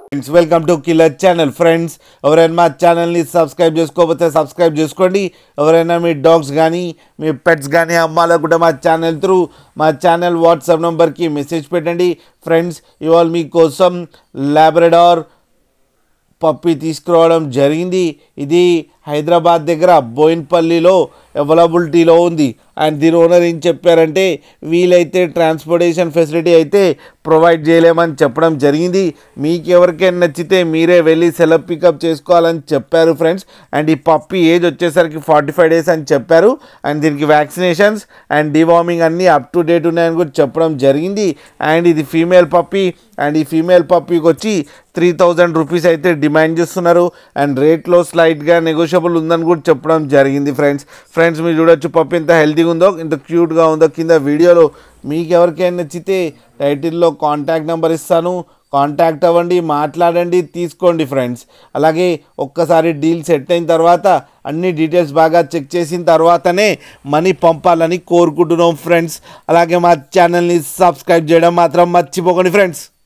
friends welcome to killer channel friends ఎవరైనా మా ఛానల్ని సబ్స్క్రైబ్ చేసుకోకపోతే సబ్స్క్రైబ్ చేసుకోండి ఎవరైనా మీ డాగ్స్ కానీ మీ పెట్స్ కానీ అమ్మాలనుకుంటే మా ఛానల్ త్రూ మా ఛానల్ వాట్సాప్ నెంబర్కి మెసేజ్ పెట్టండి ఫ్రెండ్స్ ఇవాళ మీకోసం లాబ్రడార్ పప్పి తీసుకురావడం జరిగింది ఇది హైదరాబాద్ దగ్గర బోయిన్పల్లిలో అవైలబిలిటీలో ఉంది అండ్ దీని ఓనర్ ఏం చెప్పారంటే వీలైతే ట్రాన్స్పోర్టేషన్ ఫెసిలిటీ అయితే ప్రొవైడ్ చేయలేమని చెప్పడం జరిగింది మీకు ఎవరికైనా నచ్చితే మీరే వెళ్ళి సెలవు పికప్ చేసుకోవాలని చెప్పారు ఫ్రెండ్స్ అండ్ ఈ పప్పి ఏజ్ వచ్చేసరికి ఫార్టీ ఫైవ్ డేస్ అని చెప్పారు అండ్ దీనికి వ్యాక్సినేషన్స్ అండ్ డివార్మింగ్ అన్నీ అప్ టు డేట్ ఉన్నాయని కూడా చెప్పడం జరిగింది అండ్ ఇది ఫీమేల్ పప్పి అండ్ ఈ ఫీమేల్ పప్పీకి వచ్చి త్రీ థౌజండ్ రూపీస్ అయితే డిమాండ్ చేస్తున్నారు అండ్ రేట్లో స్లైట్గా నెగోషియబుల్ ఉందని కూడా చెప్పడం జరిగింది ఫ్రెండ్స్ ఫ్రెండ్స్ మీరు చూడొచ్చు పప్పు ఎంత హెల్తీగా ఉందో ఇంత క్యూట్గా ఉందో కింద వీడియోలో మీకు ఎవరికైనా నచ్చితే టైటిల్లో కాంటాక్ట్ నెంబర్ ఇస్తాను కాంటాక్ట్ అవ్వండి మాట్లాడండి తీసుకోండి ఫ్రెండ్స్ అలాగే ఒక్కసారి డీల్ సెట్ అయిన తర్వాత అన్ని డీటెయిల్స్ బాగా చెక్ చేసిన తర్వాతనే మనీ పంపాలని కోరుకుంటున్నాం ఫ్రెండ్స్ అలాగే మా ఛానల్ని సబ్స్క్రైబ్ చేయడం మాత్రం మర్చిపోకండి ఫ్రెండ్స్